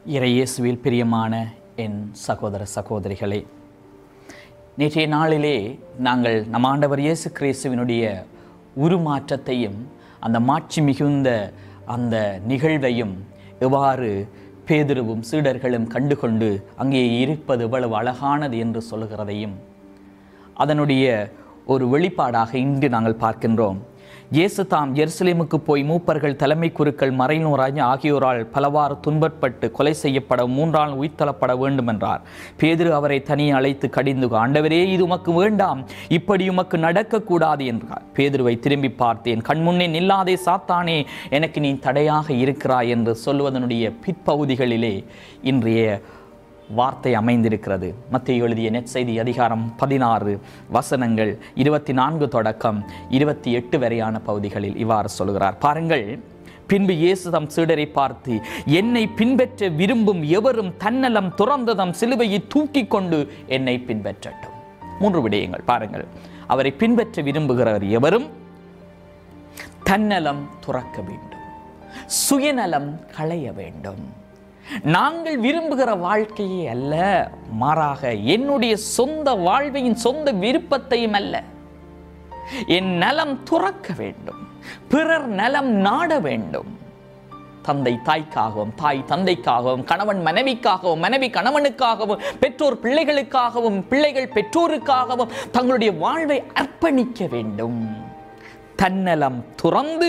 இறையேசுவில் பிரியமான என் சகோதர சகோதரிகளே நேற்றைய நாளிலே நாங்கள் நம் ஆண்டவர் இயேசு கிறிஸ்துவினுடைய உருமாற்றத்தையும் அந்த மாட்சி மிகுந்த அந்த நிகழ்வையும் எவ்வாறு பேதுருவும் சீடர்களும் கண்டுகொண்டு அங்கே இருப்பது எவ்வளவு அழகானது என்று சொல்கிறதையும் அதனுடைய ஒரு வெளிப்பாடாக இன்று நாங்கள் பார்க்கின்றோம் இயேசு தாம் எருசலேமுக்கு போய் மூப்பர்கள் தலைமை குருக்கள் மறைநூறாய் ஆகியோரால் பலவாறு துன்பப்பட்டு கொலை செய்யப்பட மூன்றாள் உயிர்த்தளப்பட வேண்டும் என்றார் பேதுரு அவரை தனியே அழைத்து கடிந்து ஆண்டவரே இது உமக்கு வேண்டாம் இப்படி உமக்கு நடக்கக்கூடாது என்றார் பேதுருவை திரும்பி பார்த்தேன் கண்முன்னே நில்லாதே சாத்தானே எனக்கு நீ தடையாக இருக்கிறாய் என்று சொல்வதனுடைய பிற்பகுதிகளிலே இன்றைய வார்த்தை அமைந்திருக்கிறது மத்திய எழுதிய நெற்செய்தி அதிகாரம் பதினாறு வசனங்கள் இருபத்தி நான்கு தொடக்கம் இருபத்தி எட்டு வரையான பகுதிகளில் இவ்வாறு சொல்கிறார் பாருங்கள் பின்பு இயேசு தம் சீடரை பார்த்து என்னை பின்பற்ற விரும்பும் எவரும் தன்னலம் துறந்ததம் சிலுவையை தூக்கி கொண்டு என்னை பின்பற்றட்டும் மூன்று விடயங்கள் பாருங்கள் அவரை பின்பற்ற விரும்புகிறவர் எவரும் தன்னலம் துறக்க வேண்டும் சுயநலம் களைய வேண்டும் நாங்கள் விரும்புகிற வாழ்க்கையே அல்ல மாறாக என்னுடைய சொந்த வாழ்வையின் சொந்த விருப்பத்தையும் அல்ல என் நலம் துறக்க வேண்டும் பிறர் நலம் நாட வேண்டும் தந்தை தாய்க்காகவும் தாய் தந்தைக்காகவும் கணவன் மனைவிக்காகவும் மனைவி கணவனுக்காகவும் பெற்றோர் பிள்ளைகளுக்காகவும் பிள்ளைகள் பெற்றோருக்காகவும் தங்களுடைய வாழ்வை அர்ப்பணிக்க வேண்டும் தன்னலம் துறந்து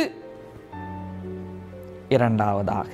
இரண்டாவதாக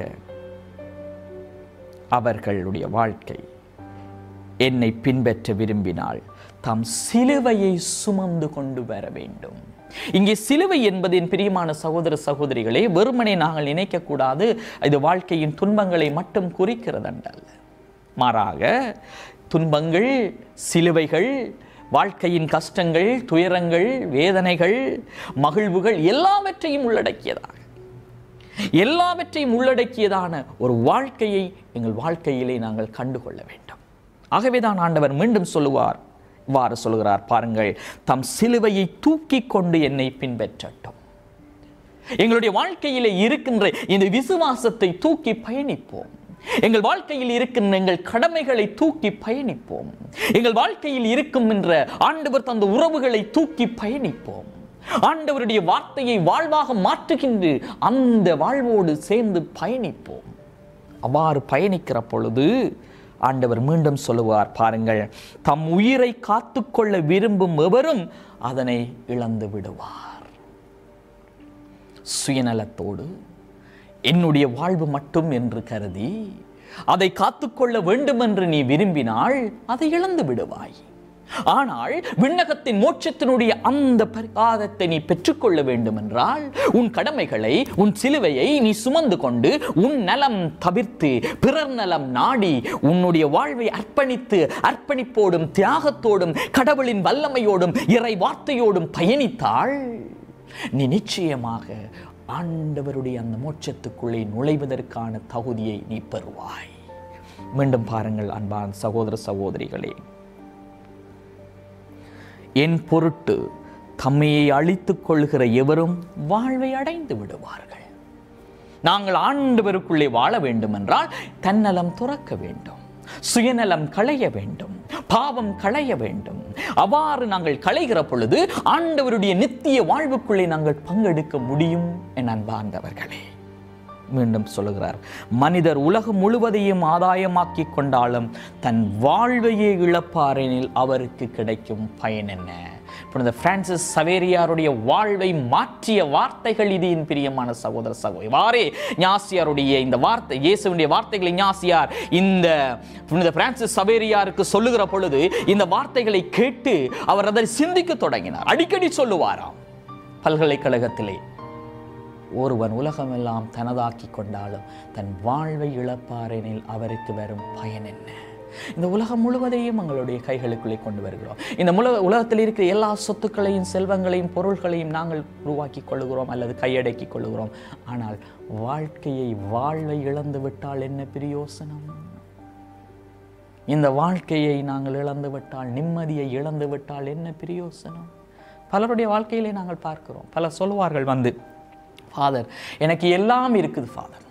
அவர்களுடைய வாழ்க்கை என்னை பின்பற்ற விரும்பினால் தாம் சிலுவையை சுமந்து கொண்டு வர வேண்டும் இங்கே சிலுவை என்பதின் பிரியமான சகோதர சகோதரிகளே வெறுமனே நாங்கள் நினைக்கக்கூடாது இது வாழ்க்கையின் துன்பங்களை மட்டும் குறிக்கிறதன்றல்ல மாறாக துன்பங்கள் சிலுவைகள் வாழ்க்கையின் கஷ்டங்கள் துயரங்கள் வேதனைகள் மகிழ்வுகள் எல்லாவற்றையும் உள்ளடக்கியதாக எல்லாவற்றையும் உள்ளடக்கியதான ஒரு வாழ்க்கையை எங்கள் வாழ்க்கையிலே நாங்கள் கண்டுகொள்ள வேண்டும் ஆகவேதான் ஆண்டவர் மீண்டும் சொல்லுவார் இவ்வாறு சொல்கிறார் பாருங்கள் தம் சிலுவையை தூக்கி கொண்டு என்னை பின்பற்றட்டும் எங்களுடைய வாழ்க்கையிலே இருக்கின்ற இந்த விசுவாசத்தை தூக்கி பயணிப்போம் எங்கள் வாழ்க்கையில் இருக்கின்ற எங்கள் கடமைகளை தூக்கி பயணிப்போம் எங்கள் வாழ்க்கையில் இருக்கும் என்ற ஆண்டவர் தந்த உறவுகளை தூக்கி பயணிப்போம் ஆண்டவருடைய வார்த்தையை வாழ்வாக மாற்றுகின்ற அந்த வாழ்வோடு சேர்ந்து பயணிப்போம் அவ்வாறு பயணிக்கிற பொழுது ஆண்டவர் மீண்டும் சொல்லுவார் பாருங்கள் தம் உயிரை காத்துக்கொள்ள விரும்பும் எவரும் அதனை இழந்து விடுவார் சுயநலத்தோடு என்னுடைய வாழ்வு மட்டும் என்று கருதி அதை காத்துக்கொள்ள வேண்டும் என்று நீ விரும்பினால் அதை இழந்து விடுவாய் ஆனால் விண்ணகத்தின் மோட்சத்தினுடைய அந்த பரிகாரத்தை நீ பெற்றுக்கொள்ள வேண்டும் என்றால் உன் கடமைகளை உன் சிலுவையை நீ சுமந்து கொண்டு உன் நலம் தவிர்த்து பிறர் நலம் நாடி உன்னுடைய வாழ்வை அர்ப்பணித்து அர்ப்பணிப்போடும் தியாகத்தோடும் கடவுளின் வல்லமையோடும் இறை வார்த்தையோடும் பயணித்தால் நீ நிச்சயமாக ஆண்டவருடைய அந்த மோட்சத்துக்குள்ளே நுழைவதற்கான தகுதியை நீ பெறுவாய் மீண்டும் பாருங்கள் அன்பான் சகோதர சகோதரிகளே என் பொருட்டு தம்மையை அழித்துக் கொள்கிற எவரும் வாழ்வை அடைந்து விடுவார்கள் நாங்கள் ஆண்டவருக்குள்ளே வாழ வேண்டும் என்றால் தன்னலம் துறக்க வேண்டும் சுயநலம் களைய வேண்டும் பாவம் களைய வேண்டும் அவ்வாறு நாங்கள் களைகிற பொழுது ஆண்டவருடைய நித்திய வாழ்வுக்குள்ளே நாங்கள் பங்கெடுக்க முடியும் என் அன்பார்ந்தவர்களே மீண்டும் சொல்லுகிறார் மனிதர் உலகம் முழுவதையும் ஆதாயமாக்கி கொண்டாலும் தன் வாழ்வையே இழப்பாரெனில் அவருக்கு கிடைக்கும் பயன் என்ன புனித பிரான்சிஸ் சவேரியாருடைய வாழ்வை மாற்றிய வார்த்தைகள் இது என் பிரியமான சகோதர சகோதரி வாரே ஞாசியாருடைய இந்த வார்த்தை இயேசுடைய வார்த்தைகளை ஞாசியார் இந்த புனித பிரான்சிஸ் சவேரியாருக்கு சொல்லுகிற பொழுது இந்த வார்த்தைகளை கேட்டு அவர் அதை சிந்திக்க தொடங்கினார் அடிக்கடி சொல்லுவாராம் பல்கலைக்கழகத்திலே ஒருவன் உலகமெல்லாம் தனதாக்கி கொண்டாலும் தன் வாழ்வை இழப்பாரெனில் அவருக்கு வரும் பயன் என்ன இந்த உலகம் முழுவதையும் எங்களுடைய கைகளுக்குள்ளே கொண்டு வருகிறோம் இந்த முல உலகத்தில் இருக்கிற எல்லா சொத்துக்களையும் செல்வங்களையும் பொருள்களையும் நாங்கள் உருவாக்கி கொள்ளுகிறோம் அல்லது கையடக்கி கொள்ளுகிறோம் ஆனால் வாழ்க்கையை வாழ்வை இழந்து விட்டால் என்ன பிரயோசனம் இந்த வாழ்க்கையை நாங்கள் இழந்து விட்டால் நிம்மதியை இழந்து விட்டால் என்ன பிரயோசனம் பலருடைய வாழ்க்கையிலே நாங்கள் பார்க்கிறோம் பலர் சொல்லுவார்கள் வந்து ஃபாதர் எனக்கு எல்லாம் இருக்குது ஃபாதர்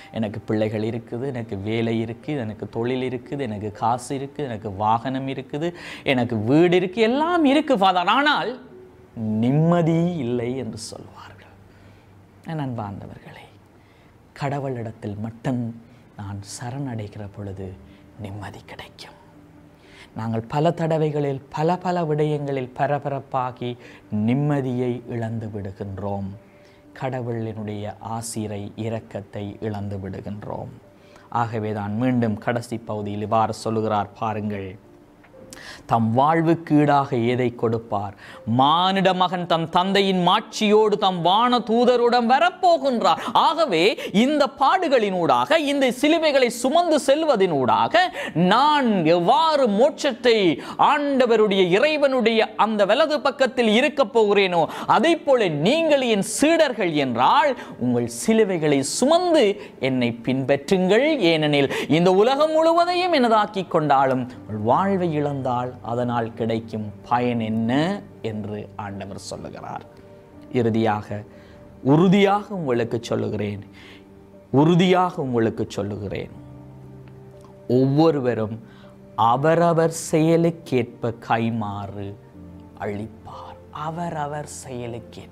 எனக்கு பிள்ளைகள் இருக்குது எனக்கு வேலை இருக்குது எனக்கு தொழில் இருக்குது எனக்கு காசு இருக்குது எனக்கு வாகனம் இருக்குது எனக்கு வீடு இருக்குது எல்லாம் இருக்குது ஃபாதர் ஆனால் நிம்மதி இல்லை என்று சொல்வார்கள் என் அன்பார்ந்தவர்களே கடவுளிடத்தில் மட்டும் நான் சரணடைகிற பொழுது நிம்மதி கிடைக்கும் நாங்கள் பல தடவைகளில் பல பல விடயங்களில் பரபரப்பாகி நிம்மதியை இழந்து விடுகின்றோம் கடவுளினுடைய ஆசிரை இரக்கத்தை இழந்து விடுகின்றோம் ஆகவே தான் மீண்டும் கடைசி பகுதியில் இவ்வாறு சொல்லுகிறார் பாருங்கள் தம் வாழ்வுக்கு ஈடாக எதை கொடுப்பார் மானிட மகன் தம் தந்தையின் மாட்சியோடு தம் வான தூதருடன் வரப்போகின்றார் ஆகவே இந்த பாடுகளினூடாக இந்த சிலுவைகளை சுமந்து செல்வதினூடாக நான் எவ்வாறு மோட்சத்தை ஆண்டவருடைய இறைவனுடைய அந்த வலது பக்கத்தில் இருக்க போகிறேனோ அதை போல நீங்கள் என் சீடர்கள் என்றால் உங்கள் சிலுவைகளை சுமந்து என்னை பின்பற்றுங்கள் ஏனெனில் இந்த உலகம் முழுவதையும் எனதாக்கி கொண்டாலும் உங்கள் வாழ்வை இழந்தால் அதனால் கிடைக்கும் பயன் என்ன என்று ஆண்டவர் சொல்லுகிறார் இறுதியாக உறுதியாக உங்களுக்கு சொல்லுகிறேன் உறுதியாக உங்களுக்கு சொல்லுகிறேன் ஒவ்வொருவரும் அவரவர் செயலுக்கேற்ப கைமாறு அளிப்பார் அவரவர் செயலுக்கேற்ப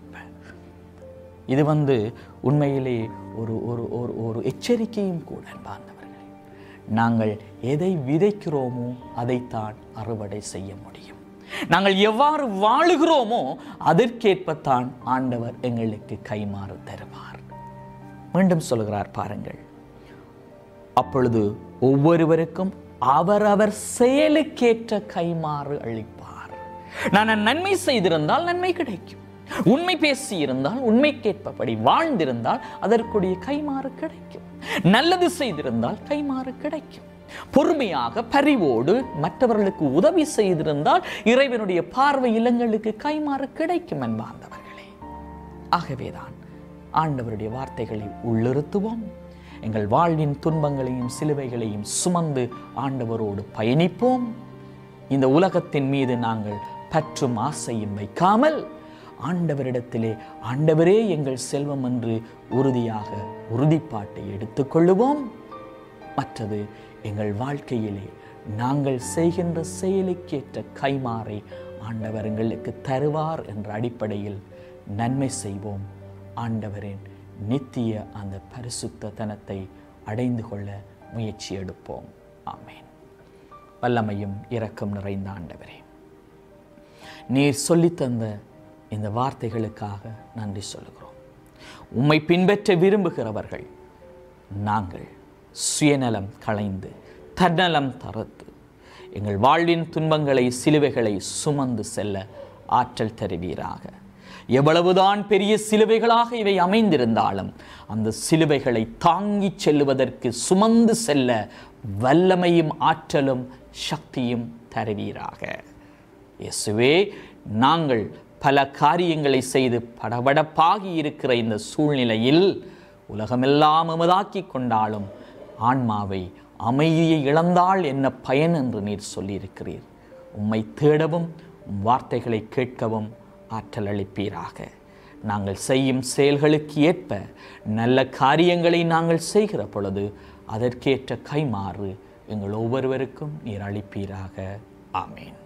இது வந்து உண்மையிலே ஒரு ஒரு ஒரு ஒரு எச்சரிக்கையும் கூட அன்பார்ந்தவர்களே நாங்கள் எதை விதைக்கிறோமோ அதைத்தான் அறுவடை செய்ய முடியும் நாங்கள் எவ்வாறு வாழுகிறோமோ அதற்கேற்பத்தான் ஆண்டவர் எங்களுக்கு கைமாறு தருவார் மீண்டும் சொல்கிறார் பாருங்கள் அப்பொழுது ஒவ்வொருவருக்கும் அவரவர் செயலுக்கேற்ற கைமாறு அளிப்பார் நான் நன்மை செய்திருந்தால் நன்மை கிடைக்கும் உண்மை பேசியிருந்தால் உண்மைக்கேற்பபடி வாழ்ந்திருந்தால் அதற்குரிய கைமாறு கிடைக்கும் நல்லது செய்திருந்தால் கைமாறு கிடைக்கும் பொறுமையாக பரிவோடு மற்றவர்களுக்கு உதவி செய்திருந்தால் இறைவனுடைய பார்வை இல்லங்களுக்கு கைமாறு கிடைக்கும் என்பார்ந்தவர்களே ஆகவேதான் ஆண்டவருடைய வார்த்தைகளை உள்ளிருத்துவோம் எங்கள் வாழ்வின் துன்பங்களையும் சிலுவைகளையும் சுமந்து ஆண்டவரோடு பயணிப்போம் இந்த உலகத்தின் மீது நாங்கள் பற்றும் ஆசையும் வைக்காமல் ஆண்டவரிடத்திலே ஆண்டவரே எங்கள் செல்வம் என்று உறுதியாக உறுதிப்பாட்டை எடுத்துக்கொள்ளுவோம் மற்றது எங்கள் வாழ்க்கையிலே நாங்கள் செய்கின்ற செயலுக்கேற்ற கைமாறை ஆண்டவர் எங்களுக்கு தருவார் என்ற அடிப்படையில் நன்மை செய்வோம் ஆண்டவரின் நித்திய அந்த பரிசுத்த தனத்தை அடைந்து கொள்ள முயற்சி எடுப்போம் ஆமேன் வல்லமையும் இரக்கம் நிறைந்த ஆண்டவரே நீர் சொல்லித்தந்த இந்த வார்த்தைகளுக்காக நன்றி சொல்கிறோம் உம்மை பின்பற்ற விரும்புகிறவர்கள் நாங்கள் சுயநலம் களைந்து தன்னலம் தரத்து எங்கள் வாழ்வின் துன்பங்களை சிலுவைகளை சுமந்து செல்ல ஆற்றல் தருவீராக எவ்வளவுதான் பெரிய சிலுவைகளாக இவை அமைந்திருந்தாலும் அந்த சிலுவைகளை தாங்கிச் செல்லுவதற்கு சுமந்து செல்ல வல்லமையும் ஆற்றலும் சக்தியும் தருவீராக இயேசுவே நாங்கள் பல காரியங்களை செய்து படபடப்பாகி இருக்கிற இந்த சூழ்நிலையில் உலகமெல்லாம் எமதாக்கி கொண்டாலும் ஆன்மாவை அமைதியை இழந்தால் என்ன பயன் என்று நீர் சொல்லியிருக்கிறீர் உம்மை தேடவும் உம் வார்த்தைகளை கேட்கவும் ஆற்றல் அளிப்பீராக நாங்கள் செய்யும் செயல்களுக்கு ஏற்ப நல்ல காரியங்களை நாங்கள் செய்கிற பொழுது அதற்கேற்ற கைமாறு எங்கள் ஒவ்வொருவருக்கும் நீர் அளிப்பீராக ஆமேன்